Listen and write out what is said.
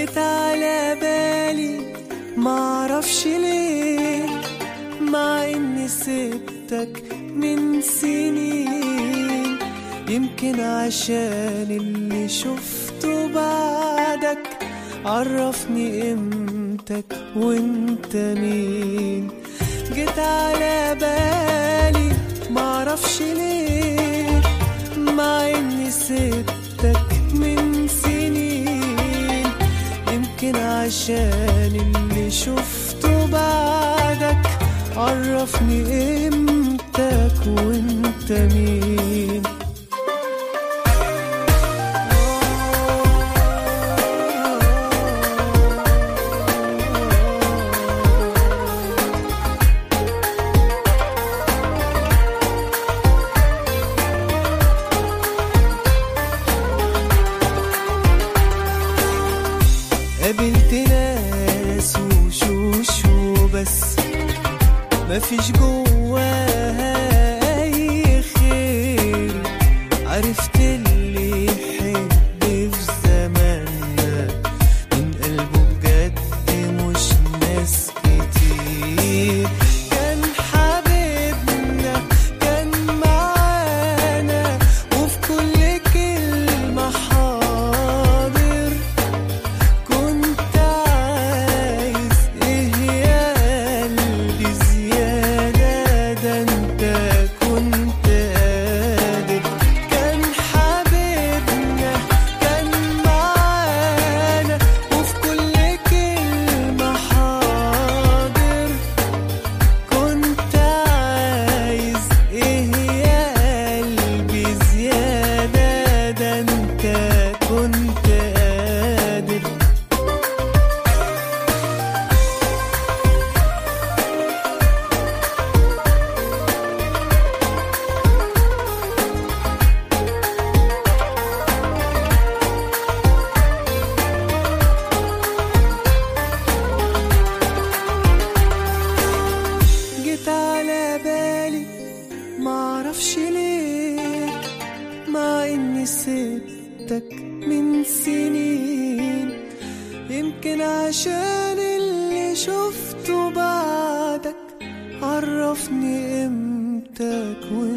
جيت على بالي معرفش ليه مع اني سبتك من سنين يمكن عشان اللي شفته بعدك عرفني قيمتك وانت مين جيت على بالي معرفش ليه مع اني سبتك من سنين يمكن عشان اللي شفته بعدك عرفني قيمتك وانت مين قابلت ناس وشوش وبس مفيش جواها اي خير عرفت اللي يحب في زماننا من قلبه بجد مش ناس كتير كان حبيبنا كان معانا وفي كل كلمة حاضر كنت عايز ايه يا قلبي زيادة ده انت كنت قادر كان حبيبنا كان معانا وفي كل كلمة حاضر كنت عايز ايه يا قلبي زيادة ده انت كنت قادر جيت على بالي معرفش ليه مع اني سبتك من سنين يمكن عشان اللي شفته بعدك عرفني قيمتك وانت